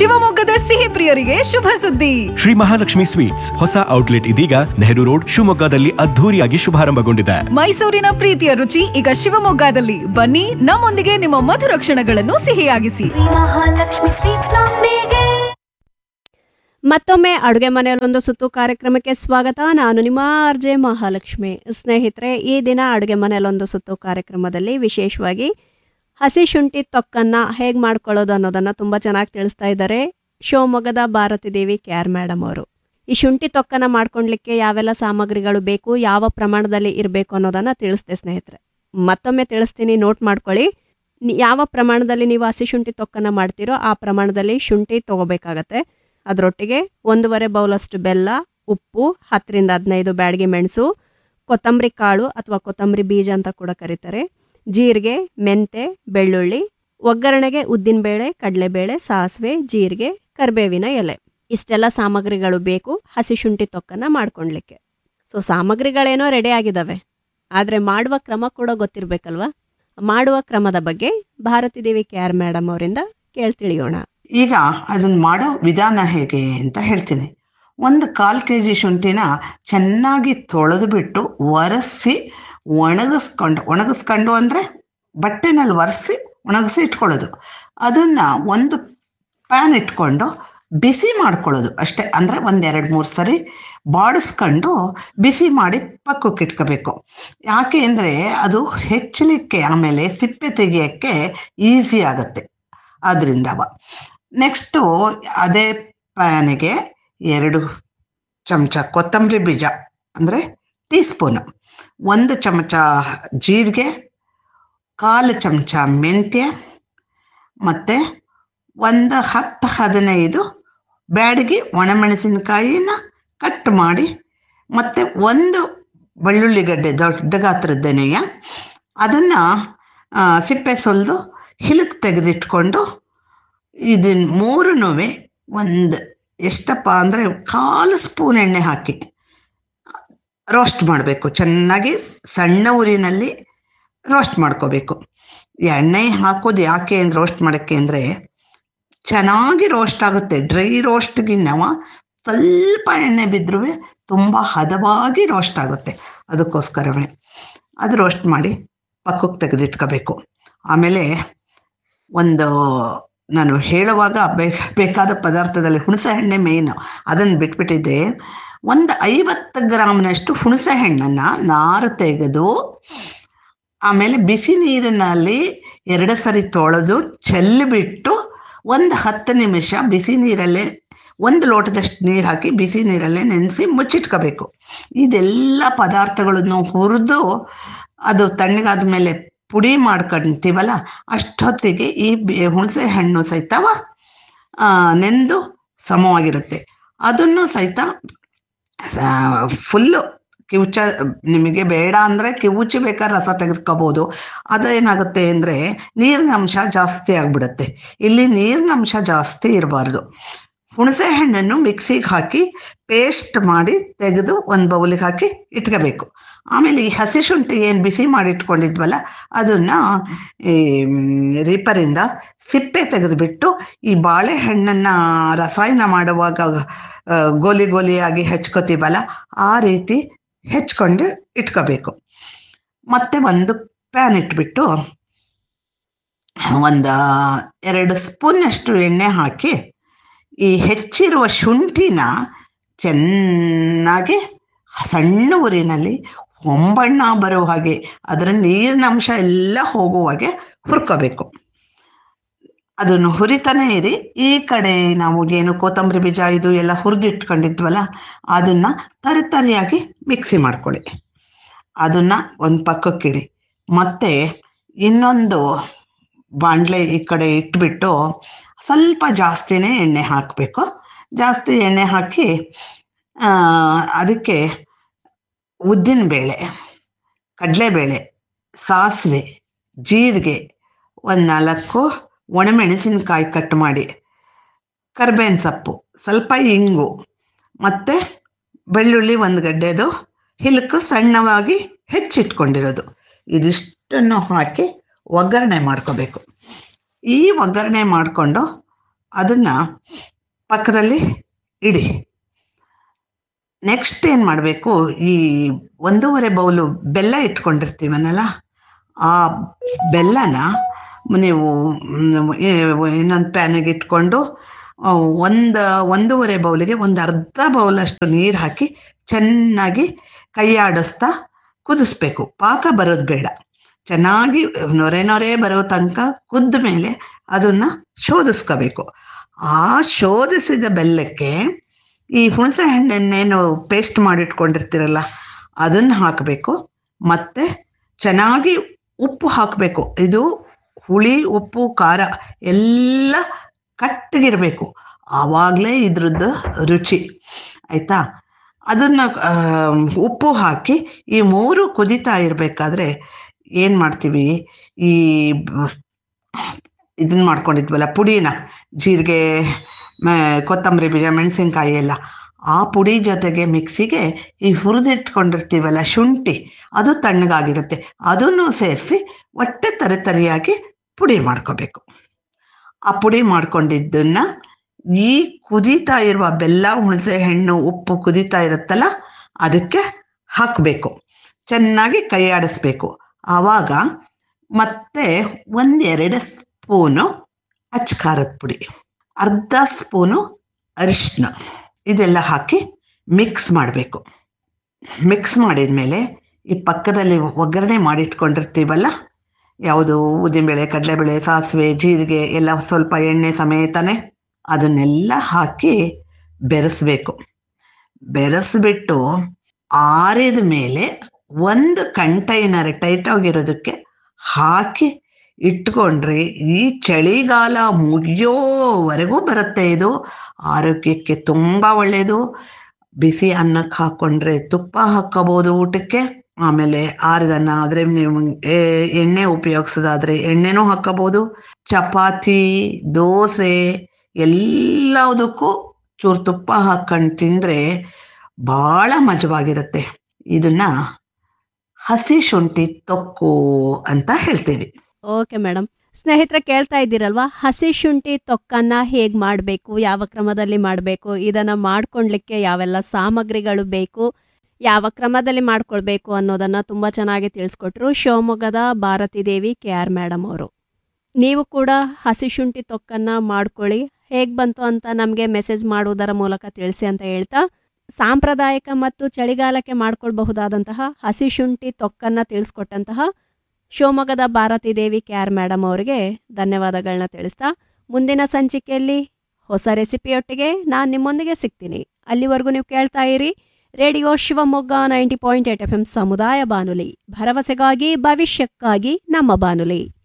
ಶಿವಮೊಗ್ಗದ ಸಿಹಿ ಪ್ರಿಯರಿಗೆ ಶುಭ ಸುದ್ದಿ ಶ್ರೀ ಮಹಾಲಕ್ಷ್ಮಿ ಸ್ವೀಟ್ಸ್ ಹೊಸ ಔಟ್ಲೆಟ್ ಇದೀಗ ನೆಹರು ರೋಡ್ ಶಿವಮೊಗ್ಗದಲ್ಲಿ ಅದ್ಧೂರಿಯಾಗಿ ಶುಭಾರಂಭಗೊಂಡಿದೆ ಮೈಸೂರಿನ ಪ್ರೀತಿಯ ರುಚಿ ಈಗ ಶಿವಮೊಗ್ಗದಲ್ಲಿ ಬನ್ನಿ ನಮ್ಮೊಂದಿಗೆ ನಿಮ್ಮ ಮಧುರ ಕ್ಷಣಗಳನ್ನು ಸಿಹಿಯಾಗಿಸಿ ಮಹಾಲಕ್ಷ್ಮಿ ಸ್ವೀಟ್ಸ್ ನೊಂದಿಗೆ ಮತ್ತೊಮ್ಮೆ ಅಡುಗೆ ಮನೆಯಲ್ಲೊಂದು ಸುತ್ತು ಕಾರ್ಯಕ್ರಮಕ್ಕೆ ಸ್ವಾಗತ ನಾನು ನಿಮ್ಮ ಆರ್ ಜೆ ಮಹಾಲಕ್ಷ್ಮಿ ಸ್ನೇಹಿತರೆ ಈ ದಿನ ಅಡುಗೆ ಮನೆಯಲ್ಲೊಂದು ಸುತ್ತು ಕಾರ್ಯಕ್ರಮದಲ್ಲಿ ವಿಶೇಷವಾಗಿ ಹಸಿ ಶುಂಠಿ ತೊಕ್ಕನ್ನು ಹೇಗೆ ಮಾಡ್ಕೊಳ್ಳೋದು ಅನ್ನೋದನ್ನು ತುಂಬ ಚೆನ್ನಾಗಿ ತಿಳಿಸ್ತಾ ಇದ್ದಾರೆ ಶಿವಮೊಗ್ಗದ Bharathi Devi K R madam ಅವರು ಈ ಶುಂಠಿ ತೊಕ್ಕನ್ನು ಮಾಡ್ಕೊಳ್ಲಿಕ್ಕೆ ಯಾವೆಲ್ಲ ಸಾಮಗ್ರಿಗಳು ಬೇಕು ಯಾವ ಪ್ರಮಾಣದಲ್ಲಿ ಇರಬೇಕು ಅನ್ನೋದನ್ನು ತಿಳಿಸ್ದೆ ಸ್ನೇಹಿತರೆ ಮತ್ತೊಮ್ಮೆ ತಿಳಿಸ್ತೀನಿ ನೋಟ್ ಮಾಡ್ಕೊಳ್ಳಿ ನಿ- ಯಾವ ಪ್ರಮಾಣದಲ್ಲಿ ನೀವು ಹಸಿ ಶುಂಠಿ ತೊಕ್ಕನ್ನು ಮಾಡ್ತೀರೋ ಆ ಪ್ರಮಾಣದಲ್ಲಿ ಶುಂಠಿ ತೊಗೋಬೇಕಾಗತ್ತೆ ಅದರೊಟ್ಟಿಗೆ ಒಂದೂವರೆ ಬೌಲಷ್ಟು ಬೆಲ್ಲ ಉಪ್ಪು ಹತ್ತರಿಂದ ಹದಿನೈದು ಬ್ಯಾಡಗಿ ಮೆಣಸು ಕೊತ್ತಂಬರಿ ಕಾಳು ಅಥವಾ ಕೊತ್ತಂಬರಿ ಬೀಜ ಅಂತ ಕೂಡ ಕರೀತಾರೆ ಜೀರಿಗೆ ಮೆಂತೆ ಬೆಳ್ಳುಳ್ಳಿ ಒಗ್ಗರಣೆಗೆ ಉದ್ದಿನಬೇಳೆ ಕಡಲೆಬೇಳೆ ಸಾಸಿವೆ ಜೀರಿಗೆ ಕರಿಬೇವಿನ ಎಲೆ ಇಷ್ಟೆಲ್ಲ ಸಾಮಗ್ರಿಗಳು ಬೇಕು ಹಸಿ ಶುಂಠಿ ತೊಕ್ಕನ್ನು ಮಾಡ್ಕೊಳ್ಲಿಕ್ಕೆ ಸೊ ಸಾಮಗ್ರಿಗಳೇನೋ ರೆಡಿ ಆಗಿದ್ದಾವೆ ಆದರೆ ಮಾಡುವ ಕ್ರಮ ಕೂಡ ಗೊತ್ತಿರಬೇಕಲ್ವಾ ಮಾಡುವ ಕ್ರಮದ ಬಗ್ಗೆ Bharathi Devi K R madam ಅವರಿಂದ ಕೇಳ್ತಿಳಿಯೋಣ ಈಗ ಅದನ್ನ ಮಾಡೋ ವಿಧಾನ ಹೇಗೆ ಅಂತ ಹೇಳ್ತೀನಿ ಒಂದು ಕಾಲು ಕೆ ಜಿ ಶುಂಠಿನ ಚೆನ್ನಾಗಿ ತೊಳೆದು ಬಿಟ್ಟು ಒರೆಸಿ ಒಣಗಿಸ್ಕೊಂಡು ಒಣಗಿಸ್ಕೊಂಡು ಅಂದರೆ ಬಟ್ಟೆನಲ್ಲಿ ಒರೆಸಿ ಒಣಗಿಸಿ ಇಟ್ಕೊಳ್ಳೋದು ಅದನ್ನ ಒಂದು ಪ್ಯಾನ್ ಇಟ್ಕೊಂಡು ಬಿಸಿ ಮಾಡ್ಕೊಳ್ಳೋದು ಅಷ್ಟೇ ಅಂದರೆ ಒಂದೆರಡು ಮೂರು ಸರಿ ಬಾಡಿಸ್ಕೊಂಡು ಬಿಸಿ ಮಾಡಿ ಪಕ್ಕಕ್ಕೆ ಇಟ್ಕೋಬೇಕು ಯಾಕೆ ಅಂದರೆ ಅದು ಹೆಚ್ಚಲಿಕ್ಕೆ ಆಮೇಲೆ ಸಿಪ್ಪೆ ತೆಗಿಯೋಕ್ಕೆ ಈಸಿ ಆಗುತ್ತೆ ಅದರಿಂದವ ನೆಕ್ಸ್ಟು ಅದೇ ಪ್ಯಾನಿಗೆ ಎರಡು ಚಮಚ ಕೊತ್ತಂಬರಿ ಬೀಜ ಅಂದರೆ ಟೀ ಸ್ಪೂನು ಒಂದು ಚಮಚ ಜೀರಿಗೆ ಕಾಲು ಚಮಚ ಮೆಂತ್ಯ ಮತ್ತು ಒಂದು ಹತ್ತು ಹದಿನೈದು ಬ್ಯಾಡಗಿ ಒಣಮೆಣಸಿನಕಾಯಿನ ಕಟ್ ಮಾಡಿ ಮತ್ತು ಒಂದು ಬೆಳ್ಳುಳ್ಳಿ ಗಡ್ಡೆ ದೊಡ್ಡ ಗಾತ್ರದ್ದನೆಯ ಅದನ್ನು ಸಿಪ್ಪೆ ಸುಲಿದು ಹಿಲಕ್ಕೆ ತೆಗೆದಿಟ್ಕೊಂಡು ಇದನ್ನ ಮೂರನ್ನೂ ಒಂದು ಎಷ್ಟಪ್ಪ ಅಂದರೆ ಕಾಲು ಸ್ಪೂನ್ ಎಣ್ಣೆ ಹಾಕಿ ರೋಸ್ಟ್ ಮಾಡಬೇಕು ಚೆನ್ನಾಗಿ ಸಣ್ಣ ಉರಿನಲ್ಲಿ ರೋಸ್ಟ್ ಮಾಡ್ಕೋಬೇಕು ಎಣ್ಣೆ ಹಾಕೋದು ಯಾಕೆ ಅಂದ್ರೆ ರೋಸ್ಟ್ ಮಾಡೋಕ್ಕೆ ಅಂದರೆ ಚೆನ್ನಾಗಿ ರೋಸ್ಟ್ ಆಗುತ್ತೆ ಡ್ರೈ ರೋಸ್ಟ್ಗಿನ್ನವ ಸ್ವಲ್ಪ ಎಣ್ಣೆ ಬಿದ್ದರೂ ತುಂಬ ಹದವಾಗಿ ರೋಸ್ಟ್ ಆಗುತ್ತೆ ಅದಕ್ಕೋಸ್ಕರವೇ ಅದು ರೋಸ್ಟ್ ಮಾಡಿ ಪಕ್ಕಕ್ಕೆ ತೆಗೆದಿಟ್ಕೋಬೇಕು ಆಮೇಲೆ ಒಂದು ನಾನು ಹೇಳುವಾಗ ಬೇಕ ಬೇಕಾದ ಪದಾರ್ಥದಲ್ಲಿ ಹುಣಸೆ ಹಣ್ಣೆ ಮೇಯ್ನು ಅದನ್ನು ಬಿಟ್ಬಿಟ್ಟಿದ್ದೆ ಒಂದು ಐವತ್ತು ಗ್ರಾಮ್ನಷ್ಟು ಹುಣಸೆ ಹಣ್ಣನ್ನು ನಾರು ತೆಗೆದು ಆಮೇಲೆ ಬಿಸಿ ನೀರಿನಲ್ಲಿ ಎರಡು ಸರಿ ತೊಳೆದು ಚೆಲ್ಲಿಬಿಟ್ಟು ಒಂದು ಹತ್ತು ನಿಮಿಷ ಬಿಸಿ ನೀರಲ್ಲೇ ಒಂದು ಲೋಟದಷ್ಟು ನೀರು ಹಾಕಿ ಬಿಸಿ ನೀರಲ್ಲೇ ನೆನೆಸಿ ಮುಚ್ಚಿಟ್ಕೋಬೇಕು ಇದೆಲ್ಲ ಪದಾರ್ಥಗಳನ್ನು ಹುರಿದು ಅದು ತಣ್ಣಗಾದ ಮೇಲೆ ಪುಡಿ ಮಾಡ್ಕೊಂತೀವಲ್ಲ ಅಷ್ಟೊತ್ತಿಗೆ ಈ ಬೆ- ಹುಣಸೆ ಹಣ್ಣು ಸಹಿತವ ನೆಂದು ಸಮವಾಗಿರುತ್ತೆ ಅದನ್ನು ಸಹಿತ ಫುಲ್ಲು ಕಿವುಚ ನಿಮಗೆ ಬೇಡ ಅಂದರೆ ಕಿವುಚಿ ಬೇಕಾದ್ರೆ ರಸ ತೆಗೆದುಕೋಬೋದು ಅದೇನಾಗುತ್ತೆ ಅಂದರೆ ನೀರಿನ ಅಂಶ ಜಾಸ್ತಿ ಆಗಿಬಿಡುತ್ತೆ ಇಲ್ಲಿ ನೀರಿನ ಅಂಶ ಜಾಸ್ತಿ ಇರಬಾರ್ದು ಹುಣಸೆ ಹಣ್ಣನ್ನು ಮಿಕ್ಸಿಗೆ ಹಾಕಿ ಪೇಸ್ಟ್ ಮಾಡಿ ತೆಗೆದು ಒಂದು ಬೌಲಿಗೆ ಹಾಕಿ ಇಟ್ಕೋಬೇಕು ಆಮೇಲೆ ಈ ಹಸಿ ಶುಂಠಿ ಏನು ಬಿಸಿ ಮಾಡಿ ಇಟ್ಕೊಂಡಿದ್ವಲ್ಲ ಅದನ್ನು ಈ ರೀಪರಿಂದ ಸಿಪ್ಪೆ ತೆಗೆದುಬಿಟ್ಟು ಈ ಬಾಳೆಹಣ್ಣನ್ನು ರಸಾಯನ ಮಾಡುವಾಗ ಆ, ಗೋಲಿ ಗೋಲಿಯಾಗಿ ಹೆಚ್ಕೋತೀವಲ್ಲ ಆ ರೀತಿ ಹೆಚ್ಕೊಂಡು ಇಟ್ಕೋಬೇಕು ಮತ್ತೆ ಒಂದು ಪ್ಯಾನ್ ಇಟ್ಬಿಟ್ಟು ಒಂದು ಎರಡು ಸ್ಪೂನಷ್ಟು ಎಣ್ಣೆ ಹಾಕಿ ಈ ಹೆಚ್ಚಿರುವ ಶುಂಠಿನ ಚೆನ್ನಾಗಿ ಸಣ್ಣ ಊರಿನಲ್ಲಿ ಹೊಂಬಣ್ಣ ಬರೋ ಹಾಗೆ ಅದರ ನೀರಿನ ಅಂಶ ಎಲ್ಲ ಹೋಗುವ ಹಾಗೆ ಹುರ್ಕೋಬೇಕು ಅದನ್ನು ಹುರಿತಾನೆ ಇರಿ ಈ ಕಡೆ ನಾವು ಏನು ಕೊತ್ತಂಬರಿ ಬೀಜ ಇದು ಎಲ್ಲ ಹುರಿದಿಟ್ಕೊಂಡಿದ್ವಲ್ಲ ಅದನ್ನು ತರಿತರಿಯಾಗಿ ಮಿಕ್ಸಿ ಮಾಡ್ಕೊಳ್ಳಿ ಅದನ್ನು ಒಂದು ಪಕ್ಕಕ್ಕಿಡಿ ಮತ್ತೆ ಇನ್ನೊಂದು ಬಾಣಲೆ ಈ ಕಡೆ ಇಟ್ಬಿಟ್ಟು ಸ್ವಲ್ಪ ಜಾಸ್ತಿನೇ ಎಣ್ಣೆ ಹಾಕಬೇಕು ಜಾಸ್ತಿ ಎಣ್ಣೆ ಹಾಕಿ ಆ, ಅದಕ್ಕೆ ಉದ್ದಿನಬೇಳೆ ಕಡಲೆಬೇಳೆ ಸಾಸಿವೆ ಜೀರಿಗೆ ಒಂದು ನಾಲ್ಕು ಒಣಮೆಣಸಿನಕಾಯಿ ಕಟ್ ಮಾಡಿ ಕರ್ಬೇವಿನ ಸೊಪ್ಪು ಸ್ವಲ್ಪ ಇಂಗು ಮತ್ತು ಬೆಳ್ಳುಳ್ಳಿ ಒಂದು ಗಡ್ಡೆದು ಹಿಲಕು ಸಣ್ಣವಾಗಿ ಹೆಚ್ಚಿಟ್ಕೊಂಡಿರೋದು ಇದಿಷ್ಟನ್ನು ಹಾಕಿ ಒಗ್ಗರಣೆ ಮಾಡ್ಕೋಬೇಕು ಈ ಒಗ್ಗರಣೆ ಮಾಡಿಕೊಂಡು ಅದನ್ನ ಪಕ್ಕದಲ್ಲಿ ಇಡಿ ನೆಕ್ಸ್ಟ್ ಏನು ಮಾಡಬೇಕು ಈ ಒಂದೂವರೆ ಬೌಲು ಬೆಲ್ಲ ಇಟ್ಕೊಂಡಿರ್ತೀವನಲ್ಲ ಆ ಬೆಲ್ಲನ ನೀವು ಇನ್ನೊಂದು ಪ್ಯಾನಿಗೆ ಇಟ್ಕೊಂಡು ಒಂದು ಒಂದೂವರೆ ಬೌಲಿಗೆ ಒಂದು ಅರ್ಧ ಬೌಲಷ್ಟು ನೀರು ಹಾಕಿ ಚೆನ್ನಾಗಿ ಕೈ ಆಡಿಸ್ತಾ ಕುದಿಸ್ಬೇಕು ಪಾಕ ಬರೋದು ಬೇಡ ಚೆನ್ನಾಗಿ ನೊರೆ ನೊರೆ ಬರೋ ತನಕ ಕುದ್ದ ಮೇಲೆ ಅದನ್ನ ಶೋಧಿಸ್ಕೋಬೇಕು ಆ ಶೋಧಿಸಿದ ಬೆಲ್ಲಕ್ಕೆ ಈ ಹುಣಸೆ ಹಣ್ಣನ್ನೇನು ಪೇಸ್ಟ್ ಮಾಡಿಟ್ಕೊಂಡಿರ್ತೀರಲ್ಲ ಅದನ್ನು ಹಾಕಬೇಕು ಮತ್ತೆ ಚೆನ್ನಾಗಿ ಉಪ್ಪು ಹಾಕಬೇಕು ಇದು ಹುಳಿ ಉಪ್ಪು ಖಾರ ಎಲ್ಲ ಕಟ್ಟಗಿರಬೇಕು ಆವಾಗಲೇ ಇದ್ರದ್ದು ರುಚಿ ಆಯ್ತಾ ಅದನ್ನ ಆ, ಉಪ್ಪು ಹಾಕಿ ಈ ಮೂರು ಕುದಿತಾ ಇರಬೇಕಾದ್ರೆ ಏನು ಮಾಡ್ತೀವಿ ಈ ಬ- ಇದನ್ನ ಮಾಡ್ಕೊಂಡಿದ್ವಲ್ಲ ಪುಡಿನ ಜೀರಿಗೆ ಮ- ಕೊತ್ತಂಬರಿ ಬೀಜ ಮೆಣಸಿನ್ಕಾಯಿ ಎಲ್ಲ ಆ ಪುಡಿ ಜೊತೆಗೆ ಮಿಕ್ಸಿಗೆ ಈ ಹುರಿದಿಟ್ಕೊಂಡಿರ್ತೀವಲ್ಲ ಶುಂಠಿ ಅದು ತಣ್ಣಗಾಗಿರುತ್ತೆ ಅದನ್ನು ಸೇರಿಸಿ ಹೊಟ್ಟೆ ತರಿತರಿಯಾಗಿ ಪುಡಿ ಮಾಡ್ಕೋಬೇಕು ಆ ಪುಡಿ ಮಾಡ್ಕೊಂಡಿದ್ದನ್ನ ಈ ಕುದೀತಾ ಇರುವ ಬೆಲ್ಲ ಹುಣಸೆ ಹಣ್ಣು ಉಪ್ಪು ಕುದೀತಾ ಇರುತ್ತಲ್ಲ ಅದಕ್ಕೆ ಹಾಕಬೇಕು ಚೆನ್ನಾಗಿ ಕೈ ಆಡಿಸ್ಬೇಕು ಆವಾಗ ಮತ್ತೆ ಒಂದೆರಡು ಸ್ಪೂನು ಅಚ್ಚ ಖಾರದ ಪುಡಿ ಅರ್ಧ ಸ್ಪೂನು ಅರಿಶಿನ ಇದೆಲ್ಲ ಹಾಕಿ ಮಿಕ್ಸ್ ಮಾಡಬೇಕು ಮಿಕ್ಸ್ ಮಾಡಿದ್ಮೇಲೆ ಈ ಪಕ್ಕದಲ್ಲಿ ಒಗ್ಗರಣೆ ಮಾಡಿಟ್ಕೊಂಡಿರ್ತೀವಲ್ಲ ಯಾವುದು ಉದ್ದಿನಬೇಳೆ ಕಡಲೆಬೇಳೆ ಸಾಸಿವೆ ಜೀರಿಗೆ ಎಲ್ಲ ಸ್ವಲ್ಪ ಎಣ್ಣೆ ಸಮೇತನೇ ಅದನ್ನೆಲ್ಲ ಹಾಕಿ ಬೆರೆಸ್ಬೇಕು ಬೆರೆಸ್ಬಿಟ್ಟು ಆರಿದ ಮೇಲೆ ಒಂದು ಕಂಟೈನರ್ ಟೈಟ್ ಆಗಿರೋದಕ್ಕೆ ಹಾಕಿ ಇಟ್ಕೊಂಡ್ರೆ ಈ ಚಳಿಗಾಲ ಮುಗಿಯೋವರೆಗೂ ಬರುತ್ತೆ ಇದು ಆರೋಗ್ಯಕ್ಕೆ ತುಂಬ ಒಳ್ಳೆಯದು ಬಿಸಿ ಅನ್ನಕ್ಕೆ ಹಾಕ್ಕೊಂಡ್ರೆ ತುಪ್ಪ ಹಾಕ್ಕೋಬೋದು ಊಟಕ್ಕೆ ಆಮೇಲೆ ಆರಿದನ್ನ ಆದರೆ ನೀವು ಎ- ಎಣ್ಣೆ ಉಪಯೋಗಿಸೋದಾದ್ರೆ ಎಣ್ಣೆನೂ ಹಾಕ್ಕೋಬೋದು ಚಪಾತಿ ದೋಸೆ ಎಲ್ಲದಕ್ಕೂ ಚೂರು ತುಪ್ಪ ಹಾಕೊಂಡು ತಿಂದರೆ ಭಾಳ ಮಜವಾಗಿರುತ್ತೆ ಇದನ್ನ ಹಸಿ ಶುಂಠಿ ತೊಕ್ಕು ಅಂತ ಹೇಳ್ತೀವಿ ಓಕೆ ಮೇಡಮ್ ಸ್ನೇಹಿತರೆ ಕೇಳ್ತಾ ಇದ್ದೀರಲ್ವಾ ಹಸಿ ಶುಂಠಿ ತೊಕ್ಕನ್ನ ಹೇಗೆ ಮಾಡಬೇಕು ಯಾವ ಕ್ರಮದಲ್ಲಿ ಮಾಡಬೇಕು ಇದನ್ನು ಮಾಡ್ಕೊಳ್ಲಿಕ್ಕೆ ಯಾವೆಲ್ಲ ಸಾಮಗ್ರಿಗಳು ಬೇಕು ಯಾವ ಕ್ರಮದಲ್ಲಿ ಮಾಡ್ಕೊಳ್ಬೇಕು ಅನ್ನೋದನ್ನು ತುಂಬ ಚೆನ್ನಾಗಿ ತಿಳಿಸ್ಕೊಟ್ರು ಶಿವಮೊಗ್ಗದ Bharathi Devi K R madam ಅವರು ನೀವು ಕೂಡ ಹಸಿ ಶುಂಠಿ ತೊಕ್ಕನ್ನು ಮಾಡ್ಕೊಳ್ಳಿ ಹೇಗೆ ಬಂತು ಅಂತ ನಮಗೆ ಮೆಸೇಜ್ ಮಾಡುವುದರ ಮೂಲಕ ತಿಳಿಸಿ ಅಂತ ಹೇಳ್ತಾ ಸಾಂಪ್ರದಾಯಿಕ ಮತ್ತು ಚಳಿಗಾಲಕ್ಕೆ ಮಾಡ್ಕೊಳ್ಬಹುದಾದಂತಹ ಹಸಿ ಶುಂಠಿ ತೊಕ್ಕನ್ನು ತಿಳಿಸ್ಕೊಟ್ಟಂತಹ ಶಿವಮೊಗ್ಗದ Bharathi Devi K R madam ಅವರಿಗೆ ಧನ್ಯವಾದಗಳನ್ನ ತಿಳಿಸ್ತಾ ಮುಂದಿನ ಸಂಚಿಕೆಯಲ್ಲಿ ಹೊಸ ರೆಸಿಪಿಯೊಟ್ಟಿಗೆ ನಾನು ನಿಮ್ಮೊಂದಿಗೆ ಸಿಗ್ತೀನಿ ಅಲ್ಲಿವರೆಗೂ ನೀವು ಕೇಳ್ತಾ ಇರಿ radio Shivamogga ninety point eight F M ಸಮುದಾಯ ಬಾನುಲಿ ಭರವಸೆಗಾಗಿ ಭವಿಷ್ಯಕ್ಕಾಗಿ ನಮ್ಮ ಬಾನುಲಿ